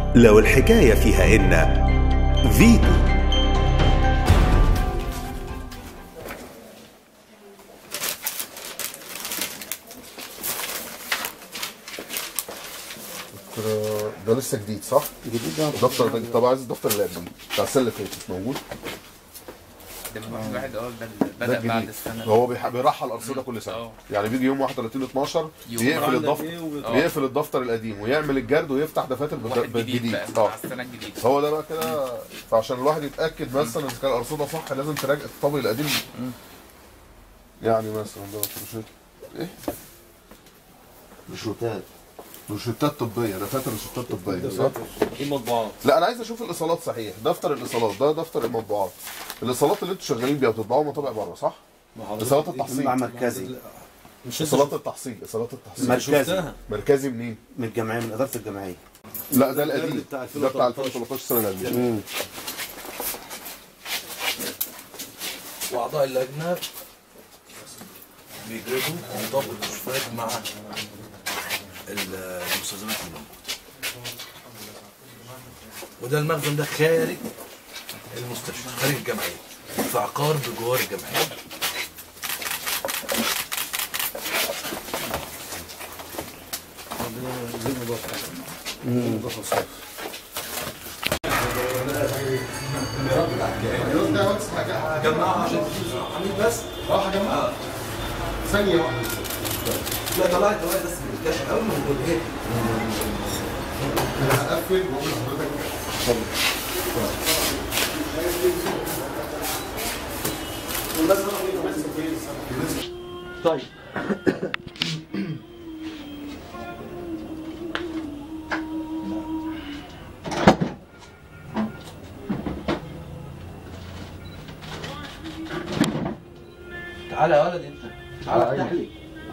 لو الحكاية فيها إن فيتو دكتور- ده لسه جديد صح؟ جديد ده الدفتر ده طب عايز الدفتر اللي قبليه بتاع السنه اللي فاتت موجود؟ ده واحد واحد اه ده اللي ده بدأ بعد الجديد السنة هو بيح- بيرحل الارصده كل سنه اه. يعني بيجي يوم 31 12 يوم بيقفل عندك الدفتر اه. بيقفل الدفتر القديم ويعمل الجرد ويفتح دفاتر واحد بالد- جديد بالجديد بقى اه مع السنة الجديدة هو ده بقى كده فعشان الواحد يتاكد مثلا اذا كان الارصده صح لازم تراجع الطابق القديم يعني مثلا ده روشيت ايه؟ روشوتات روشتات طبيه دفاتر روشتات طبيه صح؟ ايه مطبوعات لا انا عايز اشوف الايصالات صحيح دفتر الايصالات ده دفتر المطبوعات الايصالات اللي انتوا شغالين بيها بتطبعوها مطابع بره صح؟ ايصالات التحصيل مع مركزي مش ايصالات التحصيل ايصالات التحصيل مركزي شفتها مركزي منين؟ من الجمعيه من اداره الجمعيه لا ده القديم بتاع ده بتاع 2013 2013 السنه القديمه امم واعضاء اللجنه بيجربوا ويطبقوا الكشوفات مع المستلزمات الموجوده وده المخزن ده خارج المستشفى خارج الجمعيه في عقار بجوار الجمعيه جمعوا عشان عميل بس ثانيه واحده لا طلعت طلعت بس الكشف اول ما نقول ايه هقفل واقول لحضرتك طيب تعالى يا ولد انت تعالى افتح لي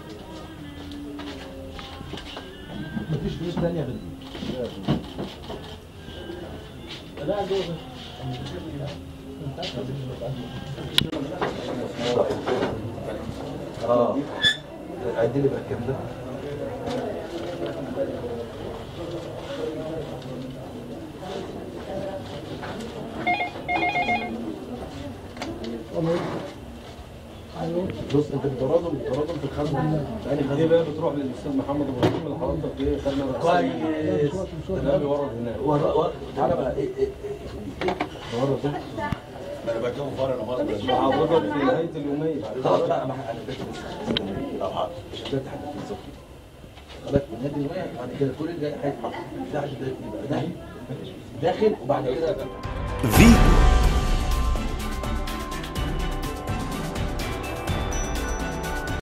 مفيش فلوس تانية غير دي اه عد لي بقى كام ده بص انت بترادم بترادم في الخزنه يعني دي بقى بتروح للاستاذ محمد ابراهيم اللي حضرتك ايه خدنا كويس ده بيورد هناك ورا ورا تعالى بقى ايه ايه ورد ده انا بجيبه فرع مع حضرتك في نهايه اليوميه خلاص بقى ما انا بقيت لو حاضر مش هتلاقي حد في الزق خلاص النادي الوقع بعد كده كل اللي هيتحط ده عشان ده يبقى داخل داخل وبعد كده فيتو